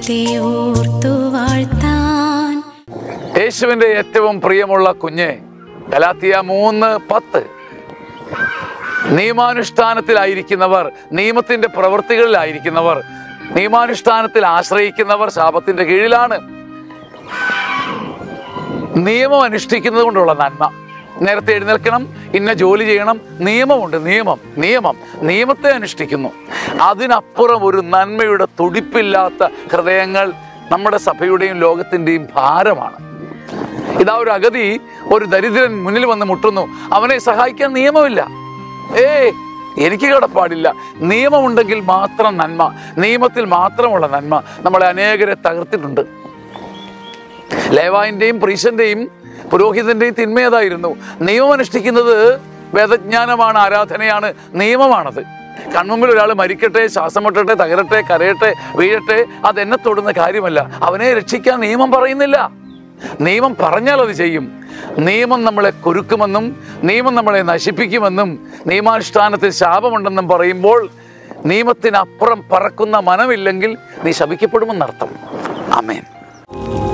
ദൈവത്തെ ഓർത്തു വാഴ്ത്താൻ യേശുവിൻ്റെ ഏറ്റവും പ്രിയമുള്ള കുഞ്ഞ് ഗലാത്തിയ മൂന്ന് പത്ത് നിയമാനുഷ്ഠാനത്തിലായിരിക്കുന്നവർ നിയമത്തിന്റെ പ്രവൃത്തികളിലായിരിക്കുന്നവർ നിയമാനുഷ്ഠാനത്തിൽ ആശ്രയിക്കുന്നവർ ശാപത്തിന്റെ കീഴിലാണ് നിയമം അനുഷ്ഠിക്കുന്നത് കൊണ്ടുള്ള നന്മ നേരത്തെ എഴുന്നേൽക്കണം ഇന്ന ജോലി ചെയ്യണം നിയമമുണ്ട് നിയമം നിയമം നിയമത്തെ അനുഷ്ഠിക്കുന്നു അതിനപ്പുറം ഒരു നന്മയുടെ തുടിപ്പില്ലാത്ത ഹൃദയങ്ങൾ നമ്മുടെ സഭയുടെയും ലോകത്തിൻ്റെയും ഭാരമാണ് ഇതാ ഒരു അഗതി ഒരു ദരിദ്രൻ മുന്നിൽ വന്ന് മുട്ടുന്നു അവനെ സഹായിക്കാൻ നിയമമില്ല ഏ എനിക്ക് കടപ്പാടില്ല നിയമമുണ്ടെങ്കിൽ മാത്രം നന്മ നിയമത്തിൽ മാത്രമുള്ള നന്മ നമ്മളെ അനേകരെ തകർത്തിട്ടുണ്ട് ലേവായിൻ്റെയും പ്രീശന്റെയും പുരോഹിതന്റെയും തിന്മയതായിരുന്നു നിയമം അനുഷ്ഠിക്കുന്നത് വേദജ്ഞാനമാണ് ആരാധനയാണ് നിയമമാണത് കൺമുമ്പിൽ ഒരാൾ മരിക്കട്ടെ ശ്വാസം മുട്ടട്ടെ തകരട്ടെ കരയട്ടെ വീഴട്ടെ അതെന്നെ തൊടുന്ന കാര്യമല്ല അവനെ രക്ഷിക്കാൻ നിയമം പറയുന്നില്ല നിയമം പറഞ്ഞാൽ അത് ചെയ്യും നിയമം നമ്മളെ കുരുക്കുമെന്നും നിയമം നമ്മളെ നശിപ്പിക്കുമെന്നും നിയമാനുഷ്ഠാനത്തിൽ ശാപമുണ്ടെന്നും പറയുമ്പോൾ നിയമത്തിനപ്പുറം പറക്കുന്ന മനമില്ലെങ്കിൽ നീ ശപിക്കപ്പെടുമെന്നർത്ഥം അമേൻ